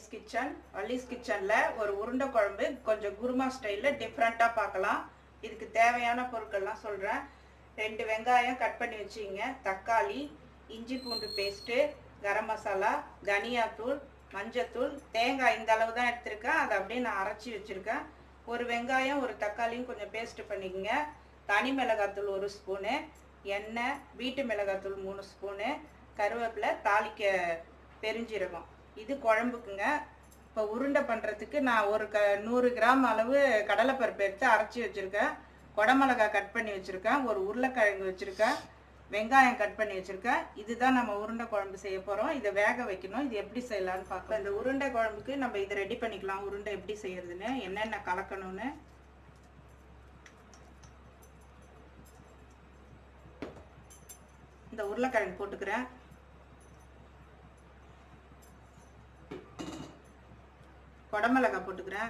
வள்ளிஸ் kitchen வள்ளிஸ் கிச்சனில் ஒரு உருண்டை குழம்பு கொஞ்சம் குருமா ஸ்டைலில் டிஃப்ரெண்ட்டாக பார்க்கலாம் இதுக்கு தேவையான பொருட்கள்லாம் சொல்கிறேன் ரெண்டு வெங்காயம் கட் பண்ணி வச்சுங்க தக்காளி இஞ்சி பூண்டு பேஸ்ட்டு கரம் மசாலா தனியாத்தூள் மஞ்சத்தூள் தேங்காய் இந்த அளவு தான் எடுத்திருக்கேன் அதை அப்படியே நான் அரைச்சி வச்சுருக்கேன் ஒரு வெங்காயம் ஒரு தக்காளியும் கொஞ்சம் பேஸ்ட்டு பண்ணிக்கோங்க தனி மிளகாத்தூள் ஒரு ஸ்பூனு எண்ணெய் வீட்டு மிளகாத்தூள் மூணு ஸ்பூனு கருவேப்பிலை தாளிக்க பெருஞ்சீரகம் இது குழம்புக்குங்க இப்போ உருண்டை பண்ணுறதுக்கு நான் ஒரு க நூறு கிராம் அளவு கடலைப்பருப்பு எடுத்து அரைச்சி வச்சுருக்கேன் குடமிளகா கட் பண்ணி வச்சுருக்கேன் ஒரு உருளைக்கிழங்கு வச்சுருக்கேன் வெங்காயம் கட் பண்ணி வச்சுருக்கேன் இதுதான் நம்ம உருண்டை குழம்பு செய்ய போகிறோம் இதை வேக வைக்கணும் இது எப்படி செய்யலாம்னு பார்க்கலாம் இந்த உருண்டை குழம்புக்கு நம்ம இதை ரெடி பண்ணிக்கலாம் உருண்டை எப்படி செய்யறதுன்னு என்னென்ன கலக்கணும்னு இந்த உருளைக்கிழங்கு போட்டுக்கிறேன் குடமிளகா போட்டுக்கிறேன்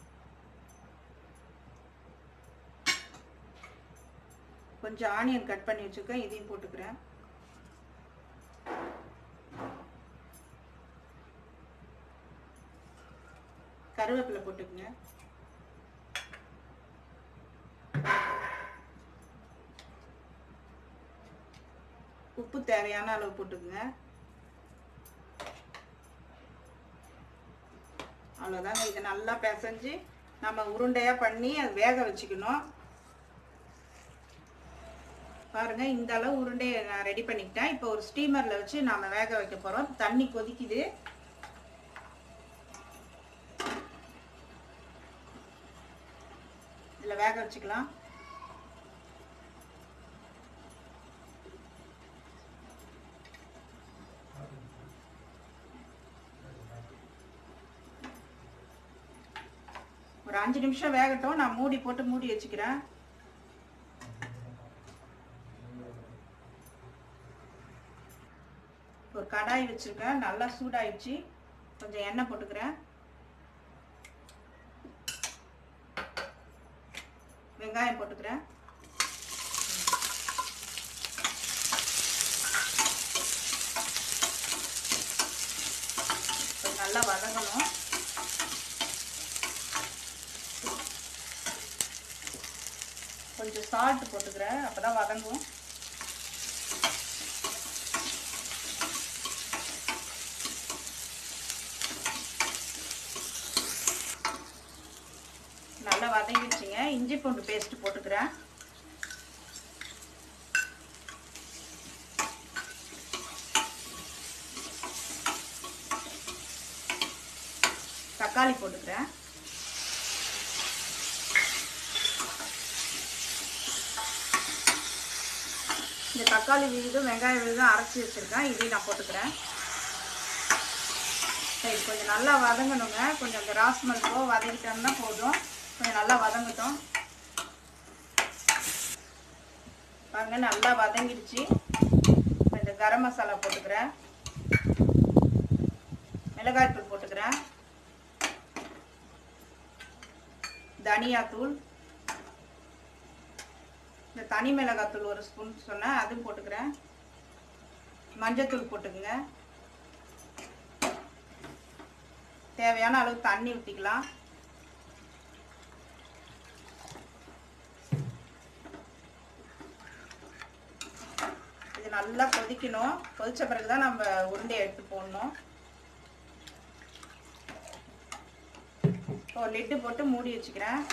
கொஞ்சம் ஆனியன் கட் பண்ணி வச்சுருக்கேன் இதையும் போட்டுக்கிறேன் கருவேப்பிலை போட்டுக்குங்க உப்பு தேவையான அளவு போட்டுக்குங்க அவ்வளோதாங்க இதை நல்லா பிசைஞ்சு நம்ம உருண்டையாக பண்ணி அது வேக வச்சுக்கணும் பாருங்க இந்த அளவு உருண்டையை நான் ரெடி பண்ணிக்கிட்டேன் இப்போ ஒரு ஸ்டீமரில் வச்சு நாம வேக வைக்க போகிறோம் தண்ணி கொதிக்குது இதில் வேக வச்சுக்கலாம் ஒரு அஞ்சு நிமிஷம் வேகட்டும் நான் மூடி போட்டு மூடி வச்சுக்கிறேன் ஒரு கடாய் வச்சுருக்கேன் நல்லா சூடாயிடுச்சு கொஞ்சம் எண்ணெய் போட்டுக்கிறேன் வெங்காயம் போட்டுக்கிறேன் கொஞ்சம் நல்லா வதங்கணும் கொஞ்சம் சால்ட் போட்டுக்கிறேன் அப்பதான் வதங்கும் நல்லா வதங்கிடுச்சுங்க இஞ்சி பூண்டு பேஸ்ட் போட்டுக்கிறேன் தக்காளி போட்டுக்கிறேன் இந்த தக்காளி விழுதும் வெங்காயம் விழுதும் அரைச்சி வச்சுருக்கேன் இதையும் நான் போட்டுக்கிறேன் சரி கொஞ்சம் நல்லா வதங்கணுங்க கொஞ்சம் இந்த ராஸ்மல் போ வதக்கிட்டோம்னா போதும் கொஞ்சம் நல்லா வதங்கட்டும் பாருங்க நல்லா வதங்கிடுச்சு இந்த கரம் மசாலா போட்டுக்கிறேன் மிளகாய்த்தூள் போட்டுக்கிறேன் தனியாத்தூள் இந்த தனி மிளகாத்தூள் ஒரு ஸ்பூன் சொன்னேன் அதுவும் போட்டுக்கிறேன் மஞ்சத்தூள் போட்டுக்குங்க தேவையான அளவு தண்ணி ஊற்றிக்கலாம் இது நல்லா கொதிக்கணும் கொதிச்ச பிறகு தான் நம்ம உருண்டை எடுத்து போடணும் இப்போ லிட்டு போட்டு மூடி வச்சுக்கிறேன்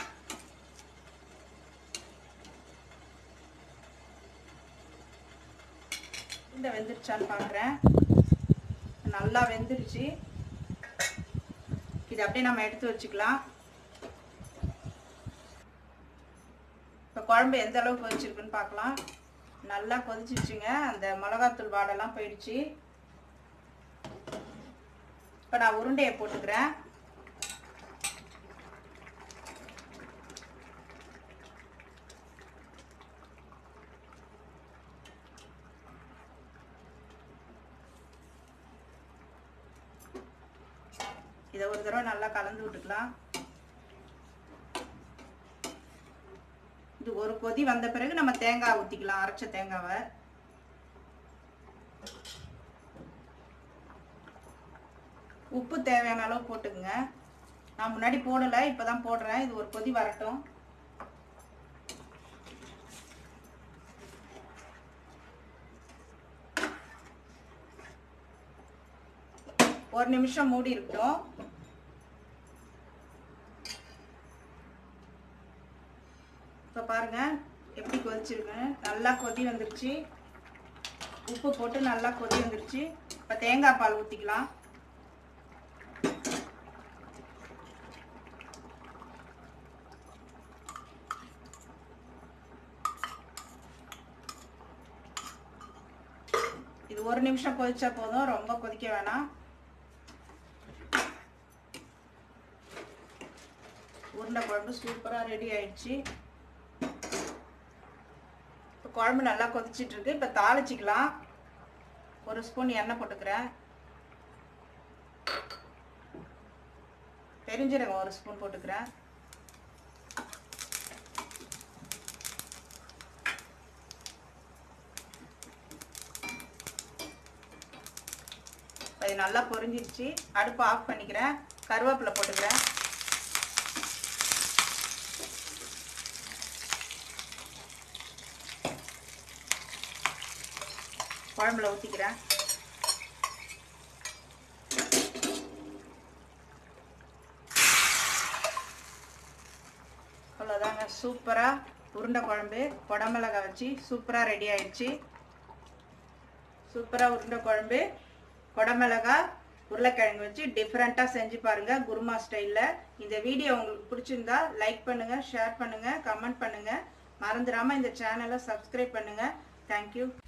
இந்த வெந்துருச்சான்னு பார்க்குறேன் நல்லா வெந்துருச்சு இது அப்படியே நம்ம எடுத்து வச்சுக்கலாம் இப்போ குழம்பு எந்த அளவுக்கு கொதிச்சிருக்குன்னு பார்க்கலாம் நல்லா கொதிச்சிருச்சுங்க அந்த மிளகாத்தூள் வாடெல்லாம் போயிடுச்சு இப்போ நான் உருண்டையை போட்டுக்கிறேன் இதை ஒரு தடவை நல்லா கலந்து விட்டுக்கலாம் இது ஒரு கொதி வந்த பிறகு நம்ம தேங்காய் ஊற்றிக்கலாம் அரைச்ச தேங்காவை உப்பு தேவையான அளவு போட்டுக்குங்க நான் முன்னாடி போடலை இப்போ தான் போடுறேன் இது ஒரு கொதி வரட்டும் ஒரு நிமிஷம் மூடி இருக்கட்டும் இப்போ பாருங்க எப்படி கொதிச்சிருக்கு நல்லா கொதி வந்துருச்சு உப்பு போட்டு நல்லா கொதி வந்துருச்சு இப்போ தேங்காய் பால் ஊற்றிக்கலாம் இது ஒரு நிமிஷம் கொதிச்சா போதும் ரொம்ப கொதிக்க வேணாம் உருண்டை குழம்பு சூப்பராக ரெடி ஆயிடுச்சு இப்போ குழம்பு நல்லா கொதிச்சிட்டு இருக்கு இப்போ தாளிச்சிக்கலாம் ஒரு ஸ்பூன் எண்ணெய் போட்டுக்கிறேன் பெருஞ்சீரகம் ஒரு ஸ்பூன் போட்டுக்கிறேன் அது நல்லா பொரிஞ்சிருச்சு அடுப்பு ஆஃப் பண்ணிக்கிறேன் கருவேப்பிலை போட்டுக்கிறேன் குழம்புல ஊற்றிக்கிறேன் அவ்வளோதாங்க சூப்பராக உருண்டை குழம்பு குடமிளகா வச்சு சூப்பராக ரெடி ஆயிடுச்சு சூப்பராக உருண்டை குழம்பு குடமிளகா உருளைக்கிழங்கு வச்சு டிஃப்ரெண்ட்டாக செஞ்சு பாருங்கள் குருமா ஸ்டைலில் இந்த வீடியோ உங்களுக்கு பிடிச்சிருந்தா லைக் பண்ணுங்கள் ஷேர் பண்ணுங்கள் கமெண்ட் பண்ணுங்கள் மறந்துடாமல் இந்த சேனலை சப்ஸ்கிரைப் பண்ணுங்கள் தேங்க்யூ